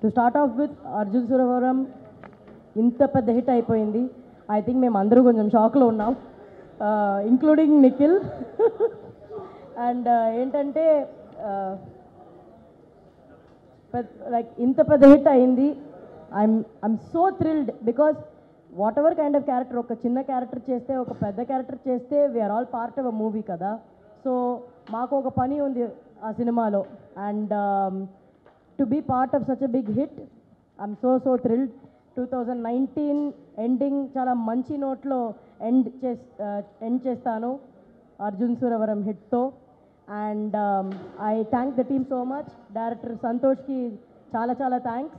To start off with Arjun Suravaram ఇంత పెద్ద hit అయిపోయింది ఐ థింక్ మేము అందరూ కొంచెం షాక్లో ఉన్నాం ఇంక్లూడింగ్ నిఖిల్ అండ్ ఏంటంటే లైక్ ఇంత పెద్ద హిట్ అయింది I'm I'm so thrilled because whatever kind of character ఒక చిన్న క్యారెక్టర్ చేస్తే ఒక పెద్ద క్యారెక్టర్ చేస్తే we are all part of a movie కదా సో మాకు ఒక పని ఉంది ఆ సినిమాలో and to be part of such a big hit I'm so so thrilled two thousand nineteen ending చాలా మంచి నోట్లో ఎండ్ చేస్ ఎండ్ చేస్తాను అర్జున్ సురవరం హిట్తో and I thank the team so much director సంతోష్కి చాలా చాలా థ్యాంక్స్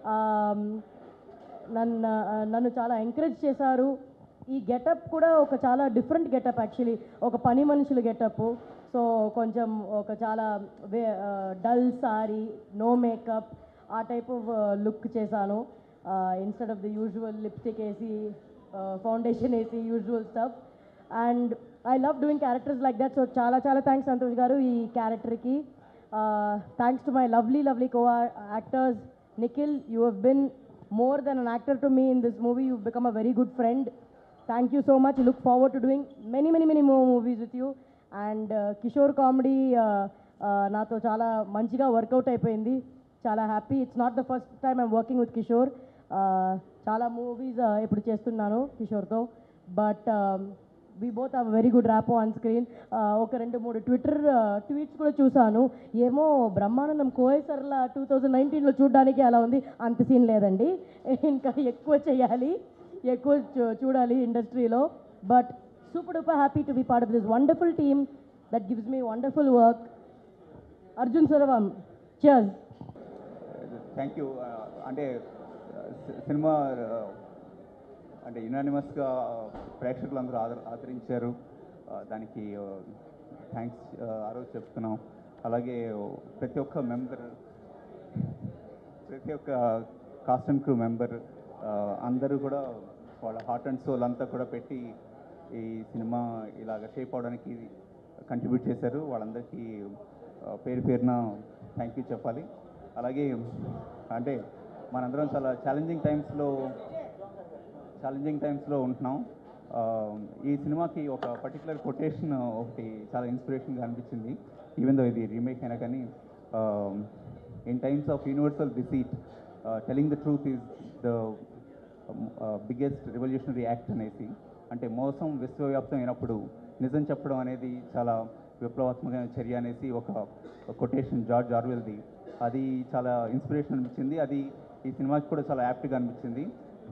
నన్ను నన్ను చాలా ఎంకరేజ్ చేశారు ఈ గెటప్ కూడా ఒక చాలా డిఫరెంట్ గెటప్ యాక్చువల్లీ ఒక పని మనుషుల గెటప్ సో కొంచెం ఒక చాలా way dull sorry no makeup ఆ టైప్ ఆఫ్ లుక్ చేశాను instead of the usual lipstick వేసి ఫౌండేషన్ వేసి usual stuff and I love doing characters like that so చాలా చాలా థ్యాంక్స్ సంతోష్ గారు ఈ క్యారెక్టర్కి thanks to my lovely lovely co actors Nikhil you have been more than an actor to me in this movie you become a very good friend thank you so much look forward to doing many many many more movies with you and Kishore comedy నాతో చాలా మంచిగా work out అయిపోయింది చాలా happy it's not the first time I'm working with Kishore చాలా movies ఇప్పుడు చేస్తున్నాను కిషోర్తో but we both are very good rapport on screen ఒక రెండు మూడు ట్విట్టర్ ట్వీట్స్ కూడా చూశాను ఏమో బ్రహ్మానందం కోయసర్ల టూ థౌజండ్ నైన్టీన్లో చూడడానికి అలా ఉంది అంత సీన్ లేదండి ఇంకా ఎక్కువ చేయాలి ఎక్కువ చూ- చూడాలి ఇండస్ట్రీలో but super duper happy to be part of this wonderful team that gives me wonderful work Arjun Suravaram cheers thank you అంటే సి- సినిమా uh, అంటే యునానిమస్గా ప్రేక్షకులు అందరూ ఆదర ఆదరించారు Uh, దానికి థ్యాంక్స్ ఆ రోజు చెప్తున్నాం అలాగే ప్రతి ఒక్క మెంబర్ ప్రతి ఒక్క కాస్ట్ అండ్ క్రూ మెంబర్ అందరూ కూడా వాళ్ళ హార్ట్ అండ్ సోల్ అంతా కూడా పెట్టి ఈ సినిమా ఇలాగ షేప్ అవడానికి కంట్రిబ్యూట్ చేశారు వాళ్ళందరికీ ఆ, పేరు పేరున థ్యాంక్ యూ చెప్పాలి అలాగే అంటే మనందరం చాలా ఛాలెంజింగ్ టైమ్స్లో ఛాలెంజింగ్ టైమ్స్లో ఉంటున్నాం ఆ, ఈ సినిమాకి ఒక పర్టికులర్ కొటేషన్ ఒకటి చాలా ఇన్స్పిరేషన్గా అనిపించింది ఈవెన్ దో ఇది రీమేక్ అయినా కానీ in times of universal deceit telling the truth is the biggest revolutionary act అనేసి అంటే మోసం విశ్వవ్యాప్తం అయినప్పుడు నిజం చెప్పడం అనేది చాలా విప్లవాత్మకమైన చర్య అనేసి ఒక కొటేషన్ జార్జ్ ఆర్వెల్ది అది చాలా ఇన్స్పిరేషన్ అనిపించింది అది ఈ సినిమాకి కూడా చాలా యాప్ట్గా అనిపించింది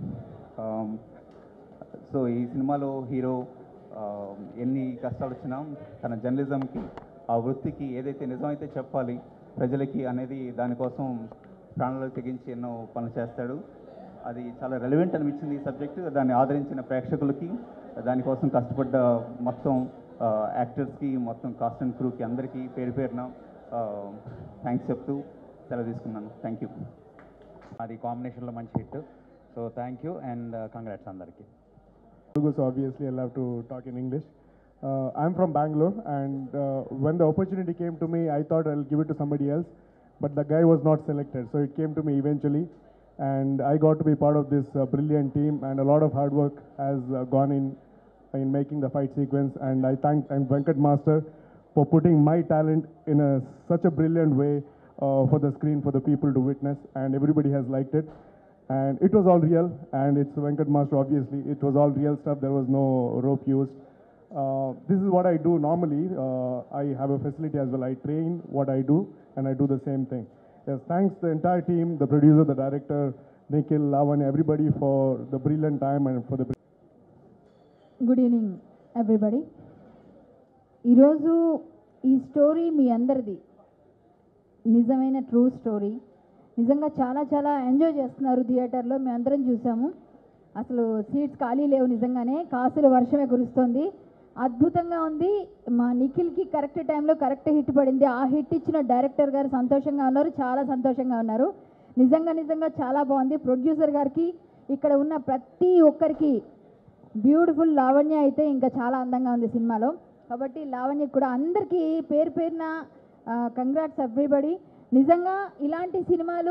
సో ఈ సినిమాలో హీరో ఎన్ని కష్టాలు వచ్చినా తన జర్నలిజంకి ఆ వృత్తికి ఏదైతే నిజమైతే చెప్పాలి ప్రజలకి అనేది దానికోసం ప్రాణాలకు తెగించి ఎన్నో పనులు చేస్తాడు అది చాలా రెలవెంట్ అనిపించింది ఈ సబ్జెక్టు దాన్ని ఆదరించిన ప్రేక్షకులకి దానికోసం కష్టపడ్డ మొత్తం యాక్టర్స్కి మొత్తం కాస్ట్ అండ్ క్రూకి అందరికీ పేరు పేరున థ్యాంక్స్ చెప్తూ సెలవు తీసుకున్నాను థ్యాంక్ యూ అది కాంబినేషన్లో మంచి hit so thank you and congrats అందరికీ Telugu, so obviously I'll have to talk in English. Uh, I'm from Bangalore, and uh, when the opportunity came to me, I thought I'll give it to somebody else, but the guy was not selected, so it came to me eventually, and I got to be part of this uh, brilliant team, and a lot of hard work has uh, gone in in making the fight sequence, and I thank thank Venkat Master for putting my talent in a such a brilliant way uh, for the screen for the people to witness, and everybody has liked it and it was all real and it's Venkat Master obviously it was all real stuff there was no rope used uh, this is what I do normally uh, I have a facility as well I train what I do and I do the same thing yes thanks the entire team the producer the director Nikhil Lavan everybody for the brilliant time and for the good evening everybody ఈరోజు ఈ story మీ అందరిది నిజమైన true story నిజంగా చాలా చాలా enjoy చేస్తున్నారు థియేటర్లో మేము అందరం చూసాము అసలు సీట్స్ ఖాళీ లేవు నిజంగానే కాసుల వర్షమే కురుస్తోంది అద్భుతంగా ఉంది మా నిఖిల్కి కరెక్ట్ టైంలో కరెక్ట్ హిట్ పడింది ఆ హిట్ ఇచ్చిన డైరెక్టర్ గారు సంతోషంగా ఉన్నారు చాలా సంతోషంగా ఉన్నారు నిజంగా నిజంగా చాలా బాగుంది ప్రొడ్యూసర్ గారికి ఇక్కడ ఉన్న ప్రతి ఒక్కరికి బ్యూటిఫుల్ లావణ్య అయితే ఇంకా చాలా అందంగా ఉంది సినిమాలో కాబట్టి లావణ్య కూడా అందరికీ పేరు పేరున కంగ్రాట్స్ ఎవ్రీబడి నిజంగా ఇలాంటి సినిమాలు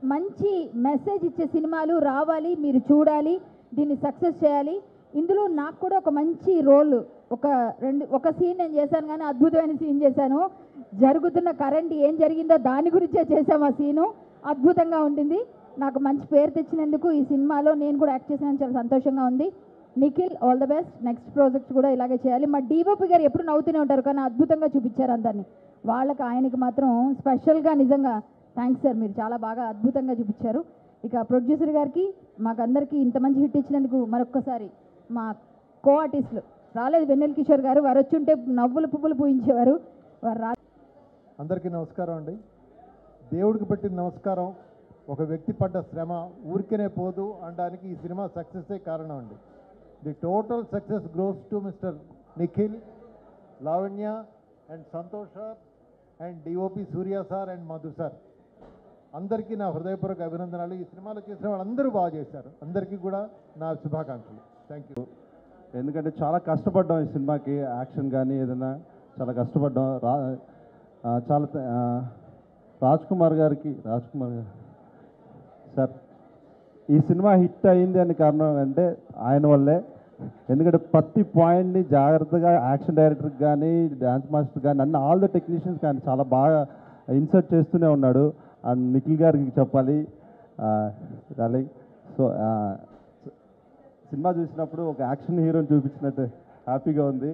మంచి మెసేజ్ ఇచ్చే సినిమాలు రావాలి మీరు చూడాలి దీన్ని సక్సెస్ చేయాలి ఇందులో నాకు కూడా ఒక మంచి రోల్ ఒక రెండు ఒక సీన్ నేను చేశాను కానీ అద్భుతమైన సీన్ చేశాను జరుగుతున్న కరెంట్ ఏం జరిగిందో దాని గురించే చేశాము ఆ సీను అద్భుతంగా ఉంటుంది నాకు మంచి పేరు తెచ్చినందుకు ఈ సినిమాలో నేను కూడా యాక్ట్ చేసినందుకు చాలా సంతోషంగా ఉంది Nikhil all the best next project కూడా ఇలాగే చేయాలి మా డీఓపి గారు ఎప్పుడు నవ్వుతూనే ఉంటారు కానీ అద్భుతంగా చూపించారు అందరినీ వాళ్ళకి ఆయనకి మాత్రం స్పెషల్గా నిజంగా థ్యాంక్స్ సార్ మీరు చాలా బాగా అద్భుతంగా చూపించారు ఇక ప్రొడ్యూసర్ గారికి మాకందరికీ ఇంత మంచి హిట్ ఇచ్చినందుకు మరొక్కసారి మా కో ఆర్టిస్టులు రాలేదు వెన్నెల కిషోర్ గారు వారు వచ్చి ఉంటే నవ్వులు పువ్వులు పూయించేవారు వారు రా అందరికీ నమస్కారం అండి దేవుడికి పెట్టిన నమస్కారం ఒక వ్యక్తి పడ్డ శ్రమ ఊరికనే పోదు అనడానికి ఈ సినిమా సక్సెస్సే కారణం అండి the total success gross to mister Nikhil Lavanya and Santosh sir and DOP Surya sir and Madhu sir అందరికీ నా హృదయపూర్వక అభినందనలు ఈ సినిమాలో చేసిన వాళ్ళందరూ బాగా చేశారు అందరికీ కూడా నా శుభాకాంక్షలు థ్యాంక్ యూ ఎందుకంటే చాలా కష్టపడ్డాం ఈ సినిమాకి యాక్షన్ కానీ ఏదైనా చాలా కష్టపడ్డాం రా ఆ, చాలా థ- ఆ, రాజ్ కుమార్ గారికి రాజ్ కుమార్ గారు సార్ ఈ సినిమా హిట్ అయింది అని కారణం అంటే ఆయన వల్లే ఎందుకంటే ప్రతి పాయింట్ని జాగ్రత్తగా యాక్షన్ డైరెక్టర్కి కానీ డ్యాన్స్ మాస్టర్ కానీ అన్ని ఆల్ ద టెక్నీషియన్స్ కానీ చాలా బాగా ఇన్సర్ట్ చేస్తూనే ఉన్నాడు అండ్ నిఖిల్ గారికి చెప్పాలి డార్లింగ్ సో సినిమా చూసినప్పుడు ఒక యాక్షన్ హీరోని చూపించినట్టు హ్యాపీగా ఉంది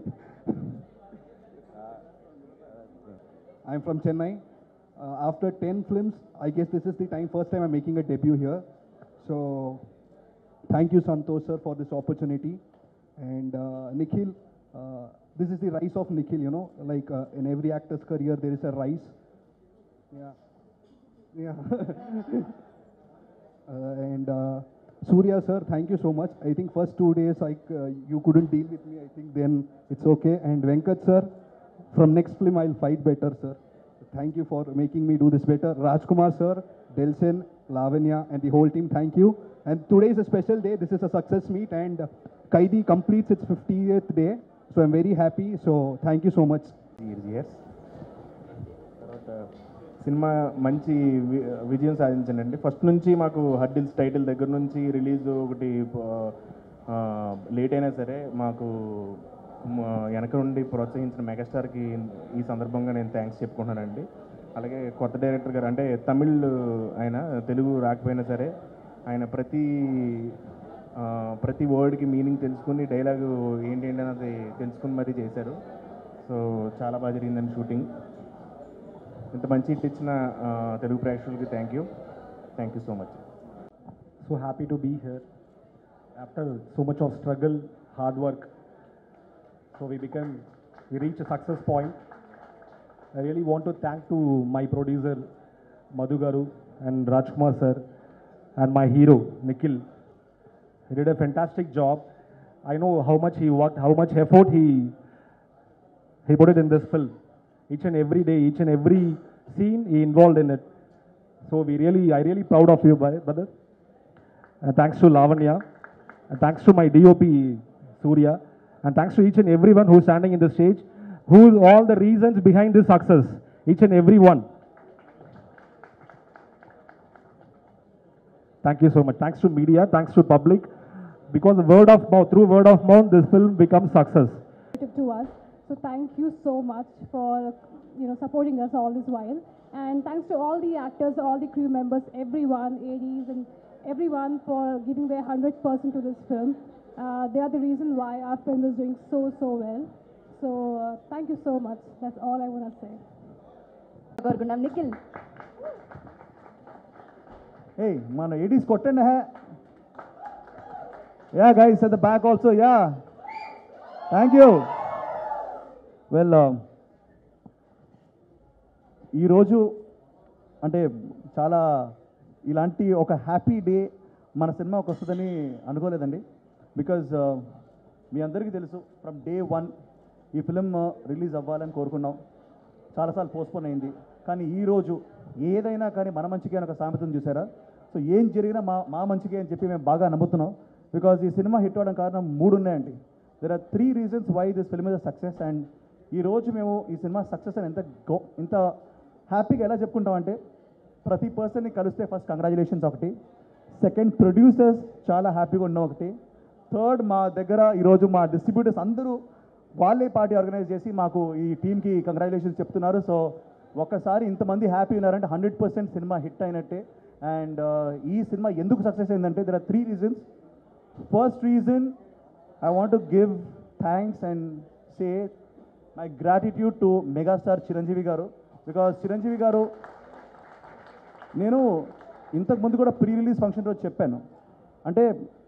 I'm from Chennai. Uh, after 10 films, I guess this is the time, first time I'm making a debut here. So, thank you, Santosh sir, for this opportunity. And uh, Nikhil, uh, this is the rise of Nikhil, you know, like uh, in every actor's career, there is a rise. Yeah. Yeah. uh, and uh, Surya sir, thank you so much. I think first two days, like uh, you couldn't deal with me. I think then it's okay. And Venkat sir, from next film I'll fight better, sir. Thank you for making me do this better. Rajkumar sir, Delsen, Lavanya, and the whole team, thank you. And today is a special day. This is a success meet, and uh, Kaidi completes its 50th day. So I'm very happy. So thank you so much. Years తర్వాత cinema మంచి వి- విజయం సాధించండి first నుంచి మాకు hurdles title దగ్గర నుంచి release ఒకటి లేట్ అయినా సరే మాకు మ- వెనక నుండి ప్రోత్సహించిన మెగాస్టార్కి ఈ సందర్భంగా నేను థ్యాంక్స్ చెప్పుకుంటున్నానండి అలాగే కొత్త డైరెక్టర్ గారు అంటే తమిళ్ ఆయన తెలుగు రాకపోయినా సరే ఆయన ప్రతి ఆ, ప్రతి వర్డ్కి మీనింగ్ తెలుసుకుని డైలాగు ఏంటి ఏంటి అన్నది తెలుసుకుని మరీ చేశారు సో చాలా బాగా జరిగిందండి షూటింగ్ ఇంత మంచి హిట్ ఇచ్చిన ఆ, తెలుగు ప్రేక్షకులకి thank you thank you so much so happy to be here after so much of struggle, hard work. So we become, we reach a success point. I really want to thank to my producer Madhu Garu and Rajkumar sir and my hero Nikhil. He did a fantastic job. I know how much he worked, how much effort he he put it in this film. Each and every day, each and every scene he involved in it. So we really, I really proud of you, bro- brother. And thanks to Lavanya, and thanks to my DOP Surya, and thanks to each and everyone who's standing in the stage, who all the reasons behind this success, each and every one. Thank you so much. Thanks to media, thanks to public, because word of mouth, through word of mouth, this film becomes success. to us. So thank you so much for you know supporting us all this while. And thanks to all the actors, all the crew members, everyone, ADs and everyone for giving their 100% to this film. Uh, they are the reason why our film is doing so, so well. So uh, thank you so much. That's all I want to say. కోరుకున్నాం Nikhil Hey, మన eighties కొట్టండి hey yeah guys at the back also yeah thank you well ఈరోజు అంటే చాలా ఇలాంటి ఒక happy day మన సినిమాకి వస్తుందని అనుకోలేదండి బికాజ్ మీ అందరికీ తెలుసు ఫ్రమ్ డే వన్ ఈ ఫిలిం రిలీజ్ అవ్వాలని కోరుకున్నాం చాలాసార్లు పోస్ట్పోన్ అయింది కానీ ఈరోజు ఏదైనా కానీ మన మంచికి అని ఒక సామెతను చూసారా సో ఏం జరిగినా మా మా మంచికి అని చెప్పి మేము బాగా నమ్ముతున్నాం బికాజ్ ఈ సినిమా హిట్ అవ్వడం కారణం మూడు ఉన్నాయండి there are three reasons why this film is a success and ఈ రోజు మేము ఈ సినిమా సక్సెస్ అని ఎంత గో ఇంత హ్యాపీగా ఎలా చెప్పుకుంటామంటే ప్రతి పర్సన్ని కలిస్తే ఫస్ట్ కంగ్రాచులేషన్స్ ఒకటి సెకండ్ ప్రొడ్యూసర్స్ చాలా హ్యాపీగా ఉన్నాం ఒకటి థర్డ్ మా దగ్గర ఈరోజు మా డిస్ట్రిబ్యూటర్స్ అందరూ వాళ్ళే పార్టీ ఆర్గనైజ్ చేసి మాకు ఈ టీంకి కంగ్రాచులేషన్స్ చెప్తున్నారు సో ఒక్కసారి ఇంతమంది హ్యాపీ ఉన్నారంటే హండ్రెడ్ పర్సెంట్ సినిమా హిట్ అయినట్టే అండ్ ఈ సినిమా ఎందుకు సక్సెస్ అయిందంటే there are three reasons first reason I want to give thanks and say my gratitude to megastar Chiranjeevi garu because Chiranjeevi గారు నేను ఇంతకు ముందు కూడా ప్రీ రిలీజ్ ఫంక్షన్ రోజు చెప్పాను అంటే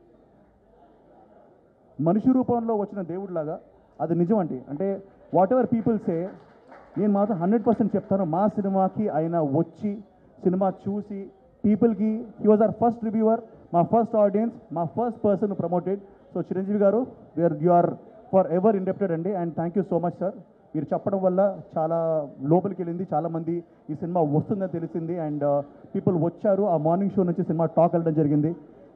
మనిషి రూపంలో వచ్చిన దేవుడిలాగా అది నిజం అండి అంటే వాట్ ఎవర్ పీపుల్ సే నేను మాత్రం హండ్రెడ్ పర్సెంట్ చెప్తాను మా సినిమాకి ఆయన వచ్చి సినిమా చూసి పీపుల్కి he was our first reviewer మా ఫస్ట్ ఆడియన్స్ మా first person promoted so Chiranjeevi garu where you are forever indebted అండి and thank you so much sir మీరు చెప్పడం వల్ల చాలా లోపలికి వెళ్ళింది చాలామంది ఈ సినిమా వస్తుందని తెలిసింది అండ్ పీపుల్ వచ్చారు ఆ మార్నింగ్ షో నుంచి సినిమా టాక్ వెళ్ళడం జరిగింది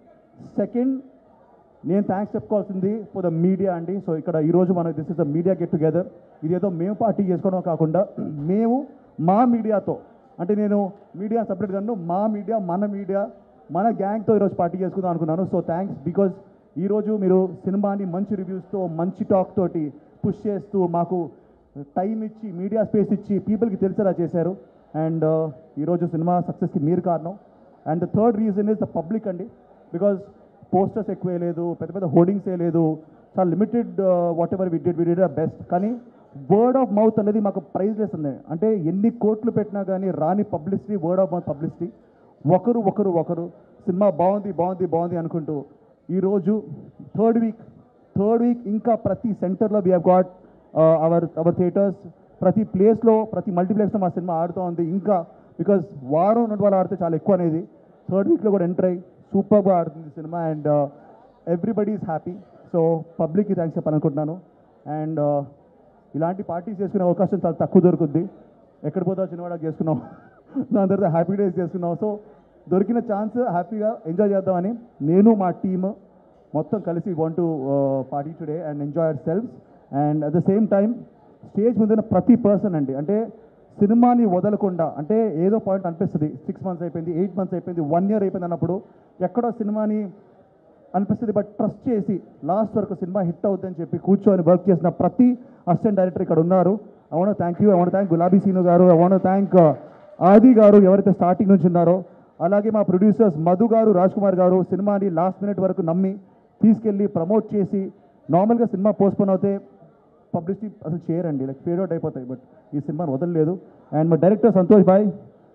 సెకండ్ నేను థ్యాంక్స్ చెప్పుకోవాల్సింది ఫర్ ద మీడియా అండి సో ఇక్కడ ఈరోజు మనం this is the media get together ఇదేదో మేము పార్టీ చేసుకోవడం కాకుండా మేము మా మీడియాతో అంటే నేను మీడియా సపరేట్ కాను మా మీడియా మన మీడియా మన గ్యాంగ్తో ఈరోజు పార్టీ చేసుకుందాం అనుకున్నాను సో థ్యాంక్స్ బికాజ్ ఈరోజు మీరు సినిమాని మంచి రివ్యూస్తో మంచి టాక్ తోటి పుష్ చేస్తూ మాకు టైం ఇచ్చి మీడియా స్పేస్ ఇచ్చి పీపుల్కి తెలిసేలా చేశారు అండ్ ఈరోజు సినిమా సక్సెస్కి మీరు కారణం and the third reason is the public అండి బికాజ్ పోస్టర్స్ ఎక్కువ లేదు పెద్ద పెద్ద హోర్డింగ్స్ ఏ లేదు చాలా limited whatever we did we did best కానీ వర్డ్ ఆఫ్ మౌత్ అనేది మాకు ప్రైజ్ ఉంది అంటే ఎన్ని కోట్లు పెట్టినా కానీ రాని publicity word of mouth publicity ఒకరు ఒకరు ఒకరు సినిమా బాగుంది బాగుంది బాగుంది అనుకుంటూ ఈరోజు థర్డ్ వీక్ థర్డ్ వీక్ ఇంకా ప్రతి సెంటర్లో we have got our our theatres ప్రతి ప్లేస్లో ప్రతి మల్టీప్లెక్స్లో మా సినిమా ఆడుతూ ఉంది ఇంకా బికాజ్ వారం రెండు వాళ్ళు ఆడితే చాలా ఎక్కువ అనేది థర్డ్ వీక్లో కూడా ఎంటర్ అయ్యి సూపర్గా ఆడుతుంది cinema and everybody is happy so పబ్లిక్కి థ్యాంక్స్ చెప్పాలనుకుంటున్నాను అండ్ ఇలాంటి పార్టీస్ చేసుకునే అవకాశం చాలా తక్కువ దొరుకుద్ది ఎక్కడ పోతా చిన్నవాడ చేసుకున్నాం దాని తర్వాత హ్యాపీ డేస్ చేసుకున్నాం సో దొరికిన ఛాన్స్ హ్యాపీగా ఎంజాయ్ చేద్దామని నేను మా టీమ్ మొత్తం కలిసి want to party today and enjoy our self and at the same time stage ముందున్న ప్రతి పర్సన్ అండి అంటే సినిమాని వదలకుండా అంటే ఏదో పాయింట్ అనిపిస్తుంది సిక్స్ మంత్స్ అయిపోయింది ఎయిట్ మంత్స్ అయిపోయింది వన్ ఇయర్ అయిపోయింది అన్నప్పుడు ఎక్కడో సినిమాని అనిపిస్తుంది బట్ ట్రస్ట్ చేసి లాస్ట్ వరకు సినిమా హిట్ అవుతుందని చెప్పి కూర్చొని వర్క్ చేసిన ప్రతి అసిస్టెంట్ డైరెక్టర్ ఇక్కడ ఉన్నారు I want thank you I want thank Gulabi Seenu garu I want thank Aadi garu ఎవరైతే స్టార్టింగ్ నుంచి ఉన్నారో అలాగే మా ప్రొడ్యూసర్స్ మధు గారు రాజ్ కుమార్ గారు సినిమాని లాస్ట్ మినిట్ వరకు నమ్మి తీసుకెళ్ళి ప్రమోట్ చేసి నార్మల్గా సినిమా పోస్ట్పోన్ అవుతే పబ్లిసిటీ అసలు చేయరండి లైక్ ఫేడ్ అవుట్ అయిపోతాయి బట్ ఈ సినిమాని వదలలేదు అండ్ మా డైరెక్టర్ సంతోష్ భాయ్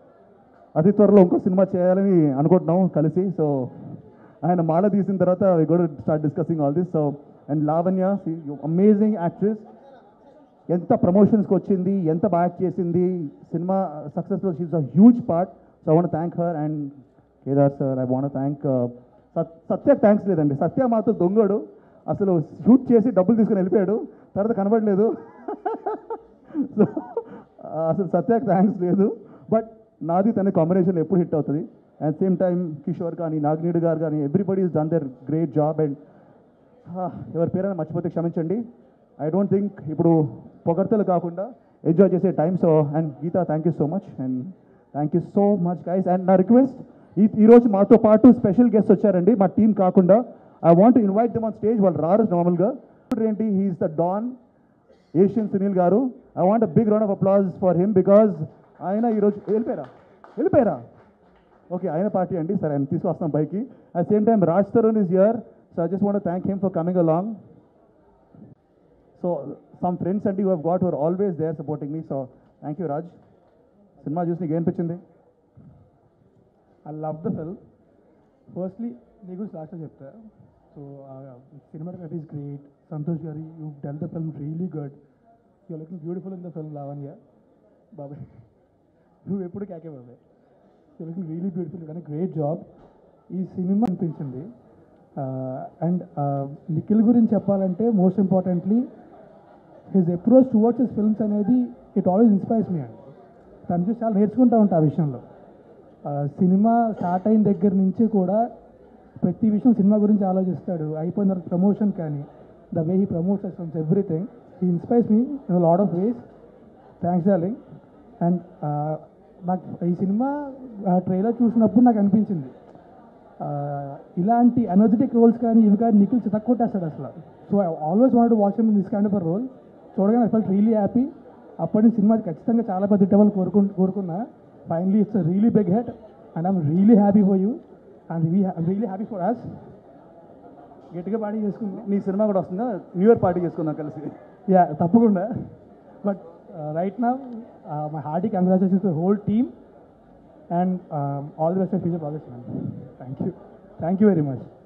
అతి త్వరలో ఇంకో సినిమా చేయాలని అనుకుంటున్నాం కలిసి సో ఆయన మాల తీసిన తర్వాత we got start discussing all this so and Lavanya amazing actress ఎంత ప్రమోషన్స్కి వచ్చింది ఎంత బాగా యాక్ట్ చేసింది సినిమా సక్సెస్లో she's a huge part so I want thank her and Kedar sir I want thank Satya thanks లేదండి సత్య మాతో దొంగడు అసలు షూట్ చేసి డబ్బులు తీసుకుని వెళ్ళిపోయాడు తర్వాత కనబడలేదు సో అసలు సత్యకి థ్యాంక్స్ లేదు బట్ నాది తన కాంబినేషన్ ఎప్పుడు హిట్ అవుతుంది అండ్ సేమ్ టైం కిషోర్ కానీ నాగినీడు గారు కానీ everybody is done their great job and ఎవరి పేరైనా మర్చిపోతే క్షమించండి ఐ డోంట్ థింక్ ఇప్పుడు పొగడ్తలు కాకుండా ఎంజాయ్ చేసే time so and Geetha thank you so much and thank you so much guys and నా రిక్వెస్ట్ ఈ ఈరోజు మాతో పాటు స్పెషల్ గెస్ట్ వచ్చారండి మా టీం కాకుండా I want invite them on stage వాళ్ళు రారు నార్మల్గా ఏంటి he's the don Asian Sunil garu I want a big round of applause for him because ఆయన ఈరోజు వెళ్ళిపోయారా వెళ్ళిపోయారా ఓకే ఆయన పార్టీ అండి సరే ఆయన తీసుకొస్తాం పైకి at same time Raj Tarun is here so I just want thank him for coming along so some friends అండి you have got were always there supporting me so thank you Raj cinema చూసి నీకు ఏమనిపించింది I love the film firstly నీ గురించి లాస్ట్లో చెప్తా so cinematography is great Santosh గారి you dealt the film really good you looking beautiful in the film Lavanya బాబాయ్ నువ్వు ఎప్పుడు కేకే బాబాయ్ యూ లుకింగ్ రియలీ బ్యూటిఫుల్ కానీ గ్రేట్ జాబ్ ఈ సినిమా అనిపించింది అండ్ నిఖిల్ గురించి చెప్పాలంటే most importantly his approach towards his films అనేది ఇట్ ఆల్వేస్ ఇన్స్పైర్స్ మీ అండి తను చూసి చాలా నేర్చుకుంటూ ఉంటా ఆ విషయంలో ఆ, సినిమా స్టార్ట్ అయిన దగ్గర నుంచి కూడా ప్రతి విషయం సినిమా గురించి ఆలోచిస్తాడు అయిపోయిన తర్వాత ప్రమోషన్ కానీ the way he promotes films everything he inspires me in lot of ways thanks darling and నాకు ఈ సినిమా ట్రైలర్ చూసినప్పుడు నాకు అనిపించింది ఆ, ఇలాంటి ఎనర్జెటిక్ రోల్స్ కానీ ఇవి కానీ నిఖిల్ చితక్కొట్టేస్తాడు అసలు so I always want watch him this kind of a role చూడగానే ఐ ఫెల్ట్ రియలీ హ్యాపీ అప్పటి నుంచి సినిమా ఖచ్చితంగా చాలా పెద్ద ఇవ్వాలని కోరుకు కోరుకున్నా finally it's really big hit and I'm really happy for you and really happy for us గట్టిగా పార్టీ చేసుకుందాం నీ సినిమా కూడా వస్తుందా న్యూ ఇయర్ పార్టీ చేసుకుందాం కలిసి యా తప్పకుండా బట్ రైట్ నా my hearty congratulations to whole team and all the best future projects man thank you thank you very much